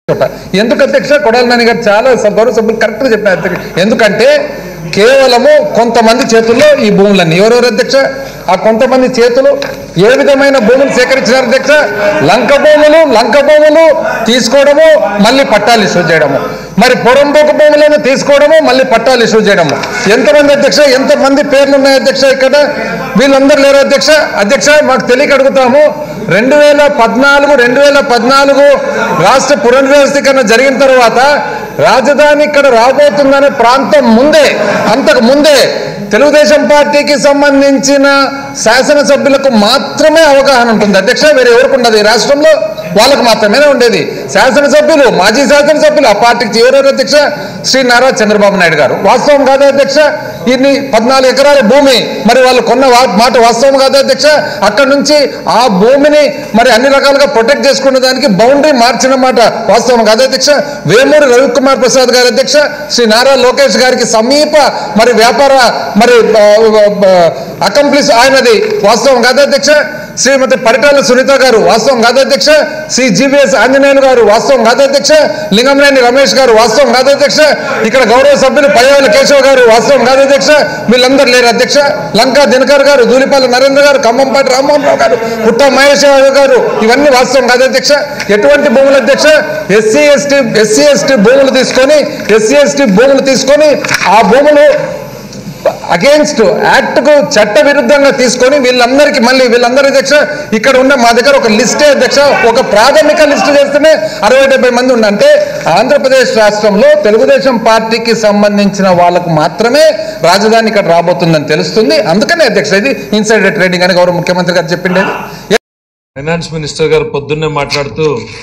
ఎందుకు అధ్యక్ష కొడాలి నాని గారు చాలా స- గౌరవ సభ్యులు కరెక్ట్ గా చెప్పారు అధ్యక్ష. ఎందుకంటే కేవలము కొంతమంది చేతుల్లో ఈ భూములన్నీ ఎవరెవరు అధ్యక్ష ఆ కొంతమంది చేతులు ఏ విధమైన భూములు సేకరించినారు అధ్యక్ష లంక భూములు లంక భూములు తీసుకోవడము మళ్ళీ పట్టాలు ఇష్యూ చేయడము మరి పొరంబోక భూములను తీసుకోవడము మళ్ళీ పట్టాలు ఇష్యూ చేయడము ఎంతమంది అధ్యక్ష ఎంతమంది పేర్లు ఉన్నాయి అధ్యక్ష ఇక్కడ వీళ్ళందరూ లేరు అధ్యక్ష అధ్యక్ష మాకు తెలియక అడుగుతాము రెండు వేల పద్నాలుగు రెండు వేల పద్నాలుగు రాష్ట్ర పునర్వ్యవస్థీకరణ జరిగిన తర్వాత రాజధాని ఇక్కడ రాబోతుందనే ప్రాంతం ముందే అంతకు ముందే తెలుగుదేశం పార్టీకి సంబంధించిన శాసనసభ్యులకు మాత్రమే అవగాహన ఉంటుంది అధ్యక్ష వేరే ఎవరికి ఉండదు ఈ రాష్ట్రంలో వాళ్ళకు మాత్రమే ఉండేది శాసనసభ్యులు మాజీ శాసనసభ్యులు ఆ పార్టీకి ఎవరెవరు అధ్యక్ష శ్రీ నారా చంద్రబాబు నాయుడు గారు వాస్తవం కాదా అధ్యక్ష ఇన్ని పద్నాలుగు ఎకరాల భూమి మరి వాళ్ళు కొన్న వా- మాట వాస్తవం కాదా అధ్యక్ష అక్కడ నుంచి ఆ భూమిని మరి అన్ని రకాలుగా ప్రొటెక్ట్ చేసుకునే దానికి బౌండరీ మార్చిన మాట వాస్తవం కాదా అధ్యక్ష వేమూరి రవికుమార్ ప్రసాద్ గారి అధ్యక్ష శ్రీ నారా లోకేష్ గారికి సమీప మరి వ్యాపార మరి అకంప్లిస్ ఆయనది వాస్తవం కాదా అధ్యక్ష శ్రీమతి పరిటాల సునీత గారు వాస్తవం కాదా అధ్యక్ష శ్రీ జీవీఎస్ ఆంజనేయులు గారు వాస్తవం కాదా అధ్యక్ష లింగంనేని రమేష్ గారు వాస్తవం కాదా అధ్యక్ష ఇక్కడ గౌరవ సభ్యులు పయ్యావుల కేశవ్ గారు వాస్తవం కాదా అధ్యక్ష వీళ్ళందరూ లేరు అధ్యక్ష లంకా దినకర్ గారు దూలిపాల నరేంద్ర గారు ఖమ్మంపాటి రామ్మోహన్ రావు గారు పుట్ట మహేష్ యాదవ్ గారు ఇవన్నీ వాస్తవం కాదా అధ్యక్ష ఎటువంటి భూములు అధ్యక్ష ఎస్సీ ఎస్టీ ఎస్సీ ఎస్టీ భూములు తీసుకొని ఎస్సీ ఎస్టీ భూములు తీసుకొని ఆ భూములు అగేన్స్ట్ యాక్ట్ కు చట్ట విరుద్ధంగా తీసుకొని వీళ్ళందరికీ మళ్ళీ వీళ్ళందరి అధ్యక్ష ఇక్కడ ఉన్న మా దగ్గర ఒక లిస్టే అధ్యక్ష ఒక ప్రాథమిక లిస్టు చేస్తేనే అరవై డెబ్బై మంది ఉన్న అంటే ఆంధ్రప్రదేశ్ రాష్ట్రంలో తెలుగుదేశం పార్టీకి సంబంధించిన వాళ్ళకు మాత్రమే రాజధాని ఇక్కడ రాబోతుందని తెలుస్తుంది అందుకనే అధ్యక్ష ఇది ఇన్సైడర్ ట్రేడింగ్ అని గౌరవ ముఖ్యమంత్రి గారు చెప్పిండేది ఫైనాన్స్ మినిస్టర్ గారు పొద్దున్నే మాట్లాడుతూ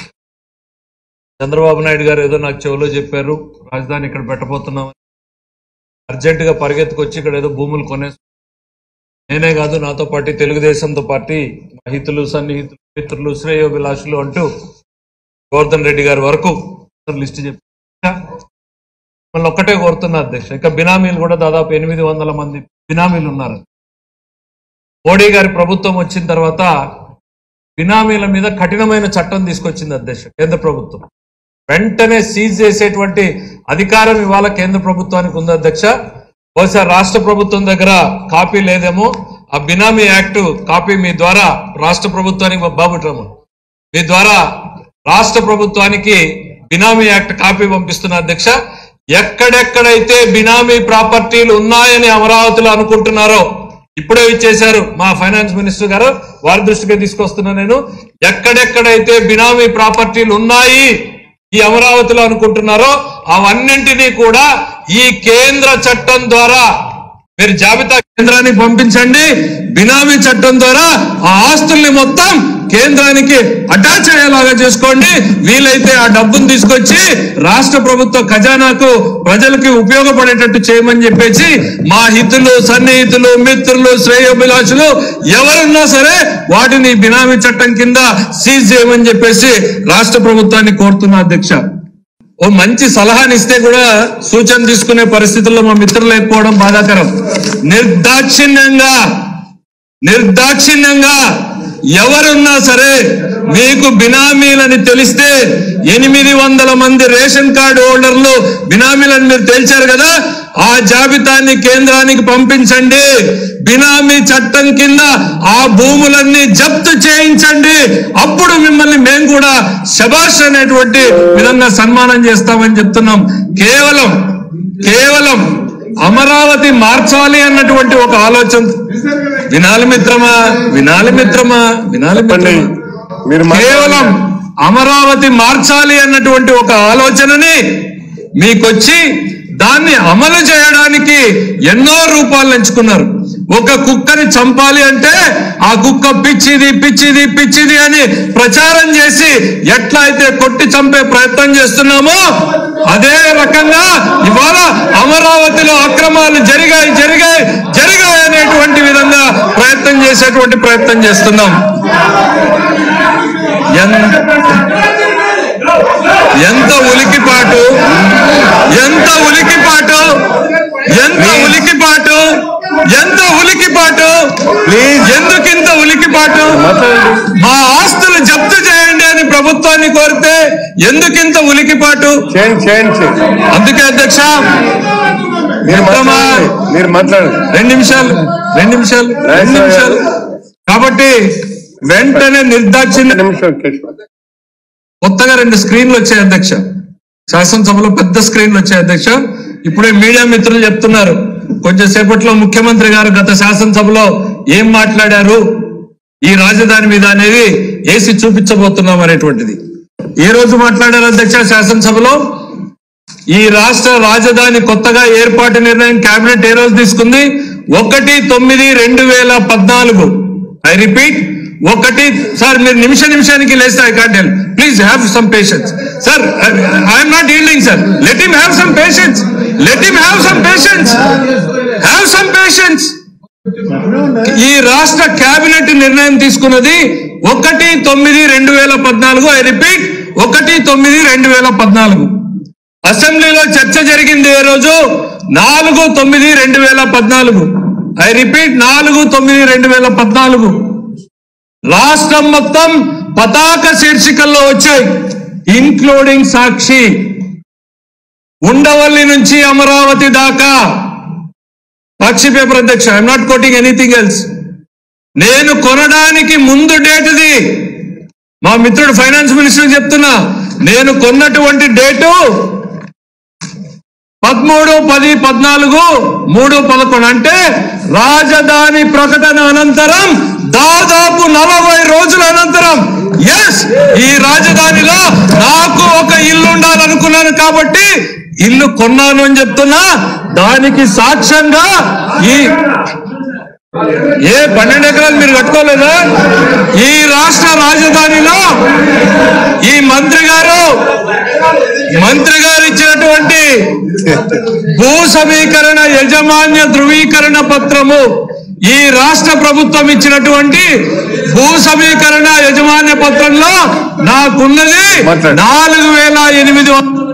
చంద్రబాబు నాయుడు గారు ఏదో నాకు చెవిలో చెప్పారు రాజధాని ఇక్కడ పెట్టబోతున్నాం అర్జెంట్ గా పరిగెత్తుకొచ్చి ఇక్కడ ఏదో భూములు కొనే నేనే కాదు నాతో పాటు తెలుగుదేశంతో పాటు మా హితులు సన్నిహితులు మిత్రులు శ్రేయోభిలాషులు అంటూ గోవర్ధన్ రెడ్డి గారి వరకు లిస్ట్ చెప్పి మళ్ళీ ఒక్కటే కోరుతున్నా అధ్యక్ష ఇంకా బినామీలు కూడా దాదాపు ఎనిమిది వందల మంది బినామీలు ఉన్నారు మోడీ గారి ప్రభుత్వం వచ్చిన తర్వాత బినామీల మీద కఠినమైన చట్టం తీసుకొచ్చింది అధ్యక్ష కేంద్ర ప్రభుత్వం వెంటనే సీజ్ చేసేటువంటి అధికారం ఇవాళ కేంద్ర ప్రభుత్వానికి ఉంది అధ్యక్ష బహుశా రాష్ట్ర ప్రభుత్వం దగ్గర కాపీ లేదేమో ఆ బినామీ యాక్ట్ కాపీ మీ ద్వారా రాష్ట్ర ప్రభుత్వానికి మా బాబు రాము మీ ద్వారా రాష్ట్ర ప్రభుత్వానికి బినామీ యాక్ట్ కాపీ పంపిస్తున్న అధ్యక్ష ఎక్కడెక్కడైతే బినామీ ప్రాపర్టీలు ఉన్నాయని అమరావతిలో అనుకుంటున్నారో ఇప్పుడే ఇచ్చేశారు మా ఫైనాన్స్ మినిస్టర్ గారు వారి దృష్టికి తీసుకొస్తున్నా నేను ఎక్కడెక్కడైతే బినామీ ప్రాపర్టీలు ఉన్నాయి ఈ అమరావతిలో అనుకుంటున్నారో అవన్నింటినీ కూడా ఈ కేంద్ర చట్టం ద్వారా మీరు జాబితా కేంద్రానికి పంపించండి బినామీ చట్టం ద్వారా ఆ ఆస్తుల్ని మొత్తం కేంద్రానికి అటాచ్ అయ్యేలాగా చేసుకోండి వీలైతే ఆ డబ్బును తీసుకొచ్చి రాష్ట్ర ప్రభుత్వ ఖజానాకు ప్రజలకి ఉపయోగపడేటట్టు చేయమని చెప్పేసి మా హితులు సన్నిహితులు మిత్రులు శ్రేయోభిలాషులు ఎవరున్నా సరే వాటిని బినామీ చట్టం కింద సీజ్ చేయమని చెప్పేసి రాష్ట్ర ప్రభుత్వాన్ని కోరుతున్నా అధ్యక్ష ఓ మంచి సలహాని ఇస్తే కూడా సూచన తీసుకునే పరిస్థితుల్లో మా మిత్రులు లేకపోవడం బాధాకరం నిర్దాక్షిణ్యంగా నిర్దాక్షిణ్యంగా ఎవరున్నా సరే మీకు బినామీలని తెలిస్తే ఎనిమిది వందల మంది రేషన్ కార్డు హోల్డర్లు బినామీలని మీరు తేల్చారు కదా ఆ జాబితాని కేంద్రానికి పంపించండి బినామీ చట్టం కింద ఆ భూములన్నీ జప్తు చేయించండి అప్పుడు మిమ్మల్ని మేము కూడా శబాష్ అనేటువంటి విధంగా సన్మానం చేస్తామని చెప్తున్నాం కేవలం కేవలం అమరావతి మార్చాలి అన్నటువంటి ఒక ఆలోచన వినాలి మిత్రమా వినాలి మిత్రమా వినాలి మిత్రమా మీరు కేవలం అమరావతి మార్చాలి అన్నటువంటి ఒక ఆలోచనని మీకొచ్చి దాన్ని అమలు చేయడానికి ఎన్నో రూపాలు ఎంచుకున్నారు ఒక కుక్కని చంపాలి అంటే ఆ కుక్క పిచ్చిది పిచ్చిది పిచ్చిది అని ప్రచారం చేసి ఎట్లా అయితే కొట్టి చంపే ప్రయత్నం చేస్తున్నామో అదే రకంగా ఇవాళ అమరావతిలో అక్రమాలు జరిగాయి జరిగాయి జరిగాయి అనేటువంటి విధంగా ప్రయత్నం చేసేటువంటి ప్రయత్నం చేస్తున్నాం ఎంత ఎంత ఉలికిపాటు ఎంత ఉలికిపాటు ఎంత ఉలికిపాటు ఎంత ఉలికిపాటు ఎందుకింత ఉలికిపాటు మా ఆస్తులు జప్తు చేయండి అని ప్రభుత్వం ప్రభుత్వాన్ని కోరితే ఎందుకింత ఉలికిపాటు చేయండి చేయండి అందుకే అధ్యక్ష మీరు మిత్రమా, మాట్లాడండి మీరు మాట్లాడండి రెండు నిమిషాలు రెండు నిమిషాలు రెండు నిమిషాలు కాబట్టి వెంటనే నిర్దాక్షిణ్య ఒక్క నిమిషం కేశవ్ కొత్తగా రెండు స్క్రీన్లు వచ్చాయి అధ్యక్ష శాసనసభలో పెద్ద స్క్రీన్లు వచ్చాయి అధ్యక్ష ఇప్పుడే మీడియా మిత్రులు చెప్తున్నారు కొంచెం సేపట్లో ముఖ్యమంత్రి గారు గత శాసనసభలో ఏం మాట్లాడారు ఈ రాజధాని మీద అనేది ఏసి చూపించబోతున్నాం అనేటువంటిది ఏ రోజు మాట్లాడారు అధ్యక్ష శాసనసభలో ఈ రాష్ట్ర రాజధాని కొత్తగా ఏర్పాటు నిర్ణయం కేబినెట్ ఏ రోజు తీసుకుంది ఒకటి తొమ్మిది రెండు వేల పద్నాలుగు ఐ రిపీట్ ఒకటి సార్ మీరు నిమిష నిమిషానికి లేస్తే I can't help please have some patience sir I'm not yielding sir let him have some patience let him have some patience have some patience ఈ రాష్ట్ర కేబినెట్ నిర్ణయం తీసుకున్నది ఒకటి తొమ్మిది రెండు వేల పద్నాలుగు ఐ రిపీట్ ఒకటి తొమ్మిది రెండు వేల పద్నాలుగు అసెంబ్లీలో చర్చ జరిగింది ఏ రోజు నాలుగు తొమ్మిది రెండు వేల పద్నాలుగు ఐ రిపీట్ నాలుగు తొమ్మిది రెండు వేల పద్నాలుగు రాష్ట్రం మొత్తం పతాక శీర్షికల్లో వచ్చాయి ఇంక్లూడింగ్ సాక్షి ఉండవల్లి నుంచి అమరావతి దాకా సాక్షి పేపర్ అధ్యక్ష I'm not quoting anything else నేను కొనడానికి ముందు డేట్ ఇది మా మిత్రుడు ఫైనాన్స్ మినిస్టర్ చెప్తున్నా నేను కొన్నటువంటి డేటు పదమూడు పది పద్నాలుగు మూడు పదకొండు అంటే రాజధాని ప్రకటన అనంతరం దాదాపు నలభై రోజుల అనంతరం ఎస్ ఈ రాజధానిలో నాకు ఒక ఇల్లు ఉండాలనుకున్నాను కాబట్టి ఇల్లు కొన్నాను అని చెప్తున్నా దానికి సాక్ష్యంగా ఈ ఏ పన్నెండు ఎకరాలు మీరు కట్టుకోలేదా ఈ రాష్ట్ర రాజధానిలో ఈ మంత్రి గారు మంత్రి గారు ఇచ్చినటువంటి భూ సమీకరణ యజమాన్య ధృవీకరణ పత్రము ఈ రాష్ట్ర ప్రభుత్వం ఇచ్చినటువంటి భూ సమీకరణ యజమాన్య పత్రంలో నాకున్నది మాట్లాడు. నాలుగు వేల ఎనిమిది వందల